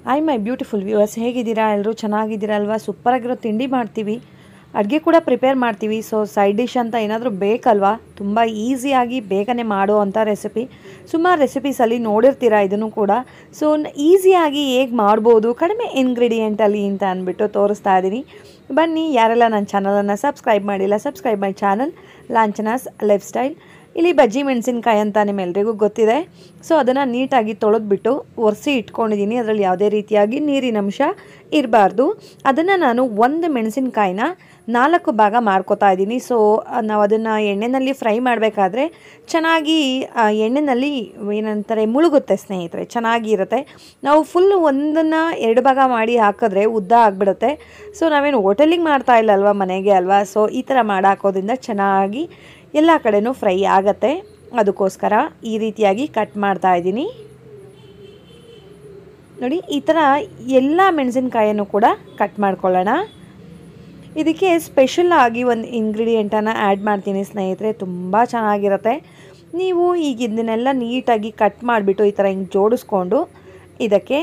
I my beautiful viewers ಹೇಗಿದ್ದೀರಾ ಎಲ್ಲರೂ ಚೆನ್ನಾಗಿದ್ದೀರಾ ಅಲ್ವಾ ಸೂಪರಾಗಿರೋ ತಿಂಡಿ ಮಾಡ್ತೀವಿ ಅಡುಗೆ ಕೂಡ ಪ್ರಿಪೇರ್ ಮಾಡ್ತೀವಿ ಸೊ ಸೈಡ್ ಡಿಶ್ ಅಂತ ಏನಾದರೂ ಬೇಕಲ್ವಾ ತುಂಬ ಈಸಿಯಾಗಿ ಬೇಗನೆ ಮಾಡೋ ಅಂಥ ರೆಸಿಪಿ ಸುಮಾರು ರೆಸಿಪೀಸಲ್ಲಿ ನೋಡಿರ್ತೀರಾ ಇದನ್ನು ಕೂಡ ಸೊ ಈಸಿಯಾಗಿ ಹೇಗೆ ಮಾಡ್ಬೋದು ಕಡಿಮೆ ಇಂಗ್ರೀಡಿಯೆಂಟಲ್ಲಿ ಅಂತ ಅಂದ್ಬಿಟ್ಟು ತೋರಿಸ್ತಾ ಇದ್ದೀನಿ ಬನ್ನಿ ಯಾರೆಲ್ಲ ನನ್ನ ಚಾನಲನ್ನು ಸಬ್ಸ್ಕ್ರೈಬ್ ಮಾಡಿಲ್ಲ subscribe my channel Lanchana's lifestyle ಇಲ್ಲಿ ಬಜ್ಜಿ ಮೆಣಸಿನ್ಕಾಯಿ ಅಂತ ನಿಮ್ಮೆಲ್ರಿಗೂ ಗೊತ್ತಿದೆ ಸೊ ಅದನ್ನು ನೀಟಾಗಿ ತೊಳೆದ್ಬಿಟ್ಟು ಒರೆಸಿ ಇಟ್ಕೊಂಡಿದ್ದೀನಿ ಅದರಲ್ಲಿ ಯಾವುದೇ ರೀತಿಯಾಗಿ ನೀರಿನ ಅಂಶ ಇರಬಾರ್ದು ಅದನ್ನು ನಾನು ಒಂದು ಮೆಣಸಿನ್ಕಾಯಿನ ನಾಲ್ಕು ಭಾಗ ಮಾಡ್ಕೋತಾ ಇದ್ದೀನಿ ಸೊ ನಾವು ಅದನ್ನು ಎಣ್ಣೆಯಲ್ಲಿ ಫ್ರೈ ಮಾಡಬೇಕಾದ್ರೆ ಚೆನ್ನಾಗಿ ಆ ಎಣ್ಣೆಯಲ್ಲಿ ಏನಂತಾರೆ ಮುಳುಗುತ್ತೆ ಸ್ನೇಹಿತರೆ ಚೆನ್ನಾಗಿರುತ್ತೆ ನಾವು ಫುಲ್ ಒಂದನ್ನು ಎರಡು ಭಾಗ ಮಾಡಿ ಹಾಕಿದ್ರೆ ಉದ್ದ ಆಗಿಬಿಡುತ್ತೆ ಸೊ ನಾವೇನು ಹೋಟೆಲಿಗೆ ಮಾಡ್ತಾ ಇಲ್ಲ ಅಲ್ವಾ ಮನೆಗೆ ಅಲ್ವಾ ಸೊ ಈ ಥರ ಮಾಡಿ ಹಾಕೋದ್ರಿಂದ ಚೆನ್ನಾಗಿ ಎಲ್ಲ ಕಡೆನೂ ಫ್ರೈ ಆಗತ್ತೆ ಅದಕ್ಕೋಸ್ಕರ ಈ ರೀತಿಯಾಗಿ ಕಟ್ ಮಾಡ್ತಾ ಇದ್ದೀನಿ ನೋಡಿ ಈ ಥರ ಎಲ್ಲ ಮೆಣಸಿನ್ಕಾಯನ್ನು ಕೂಡ ಕಟ್ ಮಾಡ್ಕೊಳ್ಳೋಣ ಇದಕ್ಕೆ ಸ್ಪೆಷಲ್ ಆಗಿ ಒಂದು ಇಂಗ್ರೀಡಿಯೆಂಟನ್ನು ಆ್ಯಡ್ ಮಾಡ್ತೀನಿ ಸ್ನೇಹಿತರೆ ತುಂಬ ಚೆನ್ನಾಗಿರುತ್ತೆ ನೀವು ಈಗ ಇದನ್ನೆಲ್ಲ ನೀಟಾಗಿ ಕಟ್ ಮಾಡಿಬಿಟ್ಟು ಈ ಥರ ಹಿಂಗೆ ಜೋಡಿಸ್ಕೊಂಡು ಇದಕ್ಕೆ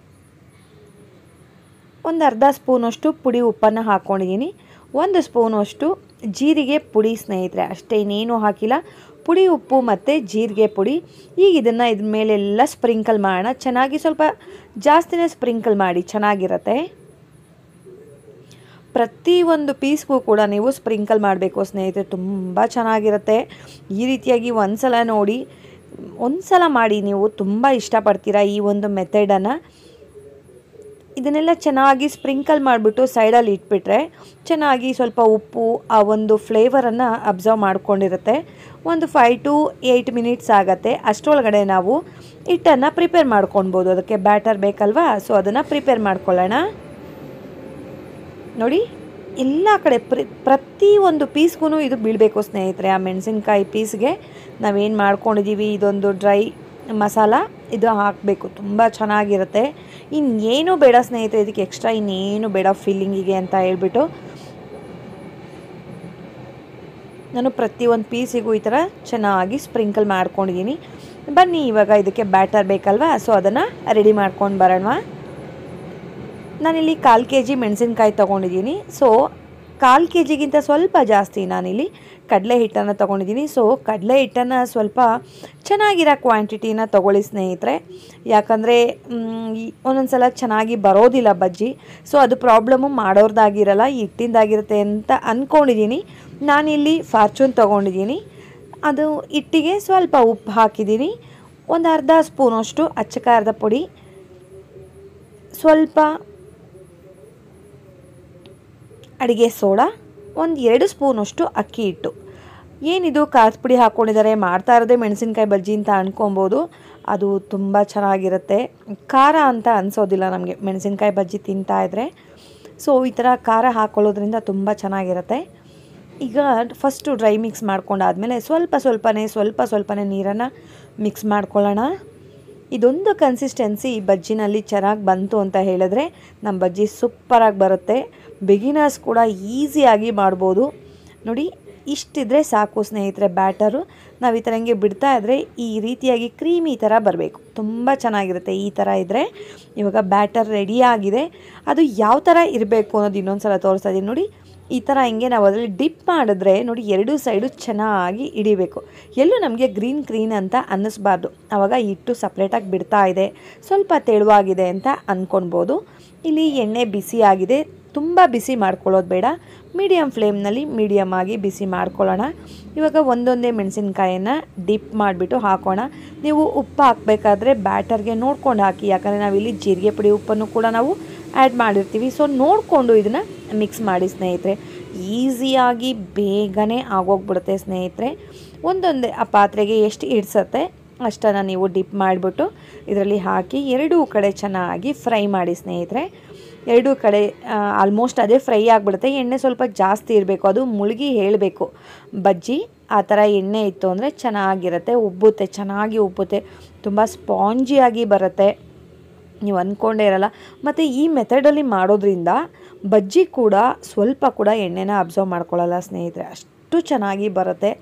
ಒಂದು ಅರ್ಧ ಸ್ಪೂನಷ್ಟು ಪುಡಿ ಉಪ್ಪನ್ನು ಹಾಕ್ಕೊಂಡಿದ್ದೀನಿ ಒಂದು ಸ್ಪೂನಷ್ಟು ಜೀರಿಗೆ ಪುಡಿ ಸ್ನೇಹಿತರೆ ಅಷ್ಟೇ ಇನ್ನೇನು ಹಾಕಿಲ್ಲ ಪುಡಿ ಉಪ್ಪು ಮತ್ತು ಜೀರಿಗೆ ಪುಡಿ ಈಗ ಇದನ್ನು ಇದ್ರ ಮೇಲೆಲ್ಲ ಸ್ಪ್ರಿಂಕಲ್ ಮಾಡೋಣ ಚೆನ್ನಾಗಿ ಸ್ವಲ್ಪ ಜಾಸ್ತಿನೇ ಸ್ಪ್ರಿಂಕಲ್ ಮಾಡಿ ಚೆನ್ನಾಗಿರುತ್ತೆ ಪ್ರತಿಯೊಂದು ಪೀಸ್ಗೂ ಕೂಡ ನೀವು ಸ್ಪ್ರಿಂಕಲ್ ಮಾಡಬೇಕು ಸ್ನೇಹಿತರೆ ತುಂಬ ಚೆನ್ನಾಗಿರುತ್ತೆ ಈ ರೀತಿಯಾಗಿ ಒಂದು ಸಲ ನೋಡಿ ಒಂದು ಸಲ ಮಾಡಿ ನೀವು ತುಂಬ ಇಷ್ಟಪಡ್ತೀರಾ ಈ ಒಂದು ಮೆಥಡನ್ನು ಇದನ್ನೆಲ್ಲ ಚೆನ್ನಾಗಿ ಸ್ಪ್ರಿಂಕಲ್ ಮಾಡಿಬಿಟ್ಟು ಸೈಡಲ್ಲಿ ಇಟ್ಬಿಟ್ರೆ ಚೆನ್ನಾಗಿ ಸ್ವಲ್ಪ ಉಪ್ಪು ಆ ಒಂದು ಫ್ಲೇವರನ್ನು ಅಬ್ಸರ್ವ್ ಮಾಡ್ಕೊಂಡಿರುತ್ತೆ ಒಂದು ಫೈವ್ ಟು ಏಯ್ಟ್ ಮಿನಿಟ್ಸ್ ಆಗುತ್ತೆ ಅಷ್ಟರೊಳಗಡೆ ನಾವು ಹಿಟ್ಟನ್ನು ಪ್ರಿಪೇರ್ ಮಾಡ್ಕೊಳ್ಬೋದು ಅದಕ್ಕೆ ಬ್ಯಾಟರ್ ಬೇಕಲ್ವಾ ಸೊ ಅದನ್ನು ಪ್ರಿಪೇರ್ ಮಾಡ್ಕೊಳ್ಳೋಣ ನೋಡಿ ಎಲ್ಲ ಕಡೆ ಪ್ರಿ ಪ್ರತಿ ಒಂದು ಪೀಸ್ಗೂ ಇದು ಬೀಳಬೇಕು ಸ್ನೇಹಿತರೆ ಆ ಮೆಣಸಿನ್ಕಾಯಿ ಪೀಸ್ಗೆ ನಾವೇನು ಮಾಡ್ಕೊಂಡಿದ್ದೀವಿ ಇದೊಂದು ಡ್ರೈ ಮಸಾಲ ಇದು ಹಾಕಬೇಕು ತುಂಬ ಚೆನ್ನಾಗಿರುತ್ತೆ ಇನ್ನೇನು ಬೇಡ ಸ್ನೇಹಿತರೆ ಇದಕ್ಕೆ ಎಕ್ಸ್ಟ್ರಾ ಇನ್ನೇನು ಬೇಡ ಫೀಲಿಂಗಿಗೆ ಅಂತ ಹೇಳ್ಬಿಟ್ಟು ನಾನು ಪ್ರತಿಯೊಂದು ಪೀಸಿಗೂ ಈ ಥರ ಚೆನ್ನಾಗಿ ಸ್ಪ್ರಿಂಕಲ್ ಮಾಡ್ಕೊಂಡಿದ್ದೀನಿ ಬನ್ನಿ ಇವಾಗ ಇದಕ್ಕೆ ಬ್ಯಾಟರ್ ಬೇಕಲ್ವಾ ಸೊ ಅದನ್ನು ರೆಡಿ ಮಾಡ್ಕೊಂಡು ಬರೋಣ ನಾನಿಲ್ಲಿ ಕಾಲು ಕೆ ಜಿ ಮೆಣಸಿನ್ಕಾಯಿ ತೊಗೊಂಡಿದ್ದೀನಿ ಸೊ ಕಾಲು ಕೆ ಜಿಗಿಂತ ಸ್ವಲ್ಪ ಜಾಸ್ತಿ ನಾನಿಲ್ಲಿ ಕಡಲೆ ಹಿಟ್ಟನ್ನು ತೊಗೊಂಡಿದ್ದೀನಿ ಸೊ ಕಡಲೆ ಹಿಟ್ಟನ್ನು ಸ್ವಲ್ಪ ಚೆನ್ನಾಗಿರೋ ಕ್ವಾಂಟಿಟಿನ ತೊಗೊಳ್ಳಿ ಸ್ನೇಹಿತರೆ ಯಾಕಂದರೆ ಒಂದೊಂದು ಸಲ ಚೆನ್ನಾಗಿ ಬರೋದಿಲ್ಲ ಬಜ್ಜಿ ಸೊ ಅದು ಪ್ರಾಬ್ಲಮ್ಮು ಮಾಡೋರ್ದಾಗಿರಲ್ಲ ಹಿಟ್ಟಿಂದಾಗಿರುತ್ತೆ ಅಂತ ಅಂದ್ಕೊಂಡಿದ್ದೀನಿ ನಾನಿಲ್ಲಿ ಫಾರ್ಚೂನ್ ತೊಗೊಂಡಿದ್ದೀನಿ ಅದು ಹಿಟ್ಟಿಗೆ ಸ್ವಲ್ಪ ಉಪ್ಪು ಹಾಕಿದ್ದೀನಿ ಒಂದು ಅರ್ಧ ಸ್ಪೂನಷ್ಟು ಅಚ್ಚ ಖಾರದ ಪುಡಿ ಸ್ವಲ್ಪ ಅಡುಗೆ ಸೋಡಾ ಒಂದು ಎರಡು ಸ್ಪೂನಷ್ಟು ಅಕ್ಕಿ ಹಿಟ್ಟು ಏನಿದು ಖಾರದ ಪುಡಿ ಹಾಕ್ಕೊಂಡಿದ್ದಾರೆ ಮಾಡ್ತಾ ಇರೋದೇ ಮೆಣಸಿನ್ಕಾಯಿ ಬಜ್ಜಿ ಅಂತ ಅನ್ಕೊಬೋದು ಅದು ತುಂಬ ಚೆನ್ನಾಗಿರುತ್ತೆ ಖಾರ ಅಂತ ಅನಿಸೋದಿಲ್ಲ ನಮಗೆ ಮೆಣಸಿನ್ಕಾಯಿ ಬಜ್ಜಿ ತಿಂತಾ ಇದ್ದರೆ ಸೊ ಈ ಥರ ಖಾರ ಹಾಕ್ಕೊಳ್ಳೋದ್ರಿಂದ ತುಂಬ ಚೆನ್ನಾಗಿರುತ್ತೆ ಈಗ ಫಸ್ಟು ಡ್ರೈ ಮಿಕ್ಸ್ ಮಾಡ್ಕೊಂಡಾದಮೇಲೆ ಸ್ವಲ್ಪ ಸ್ವಲ್ಪನೇ ಸ್ವಲ್ಪ ಸ್ವಲ್ಪನೇ ನೀರನ್ನು ಮಿಕ್ಸ್ ಮಾಡ್ಕೊಳ್ಳೋಣ ಇದೊಂದು ಕನ್ಸಿಸ್ಟೆನ್ಸಿ ಬಜ್ಜಿನಲ್ಲಿ ಚೆನ್ನಾಗಿ ಬಂತು ಅಂತ ಹೇಳಿದ್ರೆ ನಮ್ಮ ಬಜ್ಜಿ ಸೂಪರಾಗಿ ಬರುತ್ತೆ ಬಿಗಿನರ್ಸ್ ಕೂಡ ಈಸಿಯಾಗಿ ಮಾಡ್ಬೋದು ನೋಡಿ ಇಷ್ಟಿದ್ರೆ ಸಾಕು ಸ್ನೇಹಿತರೆ ಬ್ಯಾಟರು ನಾವು ಈ ಥರ ಹಿಂಗೆ ಬಿಡ್ತಾ ಇದ್ದರೆ ಈ ರೀತಿಯಾಗಿ ಕ್ರೀಮಿ ಥರ ಬರಬೇಕು ತುಂಬ ಚೆನ್ನಾಗಿರುತ್ತೆ ಈ ಥರ ಇದ್ದರೆ ಇವಾಗ ಬ್ಯಾಟರ್ ರೆಡಿಯಾಗಿದೆ ಅದು ಯಾವ ಥರ ಇರಬೇಕು ಅನ್ನೋದು ಇನ್ನೊಂದು ಸಲ ತೋರಿಸ್ತಾ ಇದ್ದೀನಿ ನೋಡಿ ಈ ಥರ ಹಿಂಗೆ ನಾವು ಅದರಲ್ಲಿ ಡಿಪ್ ಮಾಡಿದ್ರೆ ನೋಡಿ ಎರಡೂ ಸೈಡು ಚೆನ್ನಾಗಿ ಹಿಡಿಬೇಕು ಎಲ್ಲೂ ನಮಗೆ ಗ್ರೀನ್ ಗ್ರೀನ್ ಅಂತ ಅನ್ನಿಸ್ಬಾರ್ದು ಆವಾಗ ಹಿಟ್ಟು ಸಪ್ರೇಟಾಗಿ ಬಿಡ್ತಾ ಇದೆ ಸ್ವಲ್ಪ ತೆಳುವಾಗಿದೆ ಅಂತ ಅಂದ್ಕೊಳ್ಬೋದು ಇಲ್ಲಿ ಎಣ್ಣೆ ಬಿಸಿ ಆಗಿದೆ ತುಂಬ ಬಿಸಿ ಮಾಡ್ಕೊಳ್ಳೋದು ಬೇಡ ಮೀಡಿಯಮ್ ಫ್ಲೇಮ್ನಲ್ಲಿ ಮೀಡಿಯಮ್ ಆಗಿ ಬಿಸಿ ಮಾಡ್ಕೊಳ್ಳೋಣ ಇವಾಗ ಒಂದೊಂದೇ ಮೆಣಸಿನ್ಕಾಯನ್ನು ಡಿಪ್ ಮಾಡಿಬಿಟ್ಟು ಹಾಕೋಣ ನೀವು ಉಪ್ಪು ಹಾಕಬೇಕಾದ್ರೆ ಬ್ಯಾಟರ್ಗೆ ನೋಡ್ಕೊಂಡು ಹಾಕಿ ಯಾಕಂದರೆ ನಾವಿಲ್ಲಿ ಜೀರಿಗೆ ಪುಡಿ ಉಪ್ಪನ್ನು ಕೂಡ ನಾವು ಆ್ಯಡ್ ಮಾಡಿರ್ತೀವಿ ಸೊ ನೋಡಿಕೊಂಡು ಇದನ್ನು ಮಿಕ್ಸ್ ಮಾಡಿ ಸ್ನೇಹಿತರೆ ಈಸಿಯಾಗಿ ಬೇಗನೆ ಆಗೋಗ್ಬಿಡುತ್ತೆ ಸ್ನೇಹಿತರೆ ಒಂದೊಂದೇ ಆ ಪಾತ್ರೆಗೆ ಎಷ್ಟು ಇಡ್ಸತ್ತೆ ಅಷ್ಟನ್ನು ನೀವು ಡಿಪ್ ಮಾಡಿಬಿಟ್ಟು ಇದರಲ್ಲಿ ಹಾಕಿ ಎರಡೂ ಕಡೆ ಚೆನ್ನಾಗಿ ಫ್ರೈ ಮಾಡಿ ಸ್ನೇಹಿತರೆ ಎರಡೂ ಕಡೆ ಆಲ್ಮೋಸ್ಟ್ ಅದೇ ಫ್ರೈ ಆಗಿಬಿಡುತ್ತೆ ಎಣ್ಣೆ ಸ್ವಲ್ಪ ಜಾಸ್ತಿ ಇರಬೇಕು ಅದು ಮುಳುಗಿ ಹೇಳಬೇಕು ಬಜ್ಜಿ ಆ ಥರ ಎಣ್ಣೆ ಇತ್ತು ಅಂದರೆ ಚೆನ್ನಾಗಿರುತ್ತೆ ಉಬ್ಬುತ್ತೆ ಚೆನ್ನಾಗಿ ಉಬ್ಬುತ್ತೆ ತುಂಬ ಸ್ಪಾಂಜಿಯಾಗಿ ಬರುತ್ತೆ ನೀವು ಅಂದ್ಕೊಂಡೇ ಇರಲ್ಲ ಮತ್ತು ಈ ಮೆಥಡಲ್ಲಿ ಮಾಡೋದ್ರಿಂದ ಬಜ್ಜಿ ಕೂಡ ಸ್ವಲ್ಪ ಕೂಡ ಎಣ್ಣೆನ ಅಬ್ಸರ್ವ್ ಮಾಡ್ಕೊಳ್ಳಲ್ಲ ಸ್ನೇಹಿತರೆ ಅಷ್ಟು ಚೆನ್ನಾಗಿ ಬರುತ್ತೆ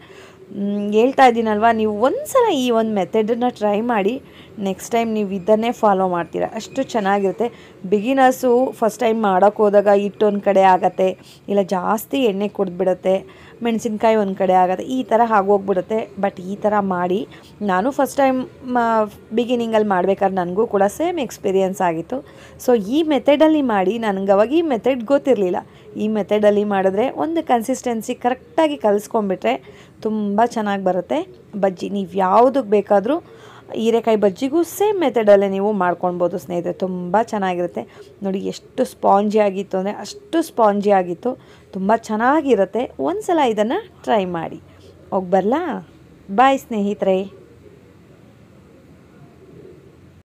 ಮ್, ಹೇಳ್ತಾ ಇದ್ದೀನಲ್ವಾ ನೀವು ಒಂದು ಸಲ ಈ ಒಂದು ಮೆಥಡನ್ನು ಟ್ರೈ ಮಾಡಿ ನೆಕ್ಸ್ಟ್ ಟೈಮ್ ನೀವು ಇದನ್ನೇ ಫಾಲೋ ಮಾಡ್ತೀರಾ ಅಷ್ಟು ಚೆನ್ನಾಗಿರುತ್ತೆ ಬಿಗಿನರ್ಸು ಫಸ್ಟ್ ಟೈಮ್ ಮಾಡೋಕ್ಕೆ ಹೋದಾಗ ಹಿಟ್ಟೊಂದು ಕಡೆ ಆಗತ್ತೆ ಇಲ್ಲ ಜಾಸ್ತಿ ಎಣ್ಣೆ ಕುಡಿದ್ಬಿಡುತ್ತೆ ಮೆಣಸಿನ್ಕಾಯಿ ಒಂದು ಕಡೆ ಆಗುತ್ತೆ ಈ ಥರ ಆಗೋಗ್ಬಿಡುತ್ತೆ ಬಟ್ ಈ ಥರ ಮಾಡಿ ನಾನು ಫಸ್ಟ್ ಟೈಮ್ ಬಿಗಿನಿಂಗಲ್ಲಿ ಮಾಡ್ಬೇಕಾದ್ರೆ ನನಗೂ ಕೂಡ ಸೇಮ್ ಎಕ್ಸ್ಪೀರಿಯನ್ಸ್ ಆಗಿತ್ತು ಸೊ ಈ ಮೆಥಡಲ್ಲಿ ಮಾಡಿ ನನಗೆ ಅವಾಗ ಈ ಮೆಥಡ್ ಗೊತ್ತಿರಲಿಲ್ಲ ಈ ಮೆಥಡಲ್ಲಿ ಮಾಡಿದ್ರೆ ಒಂದು ಕನ್ಸಿಸ್ಟೆನ್ಸಿ ಕರೆಕ್ಟಾಗಿ ಕಲಿಸ್ಕೊಂಬಿಟ್ರೆ ತುಂಬ ಚೆನ್ನಾಗಿ ಬರುತ್ತೆ ಬಜ್ಜಿ ನೀವು ಯಾವುದಕ್ಕೆ ಬೇಕಾದರೂ ಹೀರೆಕಾಯಿ ಬಜ್ಜಿಗೂ ಸೇಮ್ ಮೆಥಡಲ್ಲೇ ನೀವು ಮಾಡ್ಕೊಳ್ಬೋದು ಸ್ನೇಹಿತರೆ ತುಂಬ ಚೆನ್ನಾಗಿರುತ್ತೆ ನೋಡಿ ಎಷ್ಟು ಸ್ಪಾಂಜಿ ಆಗಿತ್ತು ಅಂದರೆ ಅಷ್ಟು ಸ್ಪಾಂಜಿ ಆಗಿತ್ತು ತುಂಬ ಚೆನ್ನಾಗಿರುತ್ತೆ ಒಂದು ಸಲ ಇದನ್ನು ಟ್ರೈ ಮಾಡಿ ಹೋಗಿ ಬರಲಾ ಬಾಯ್ ಸ್ನೇಹಿತರೆ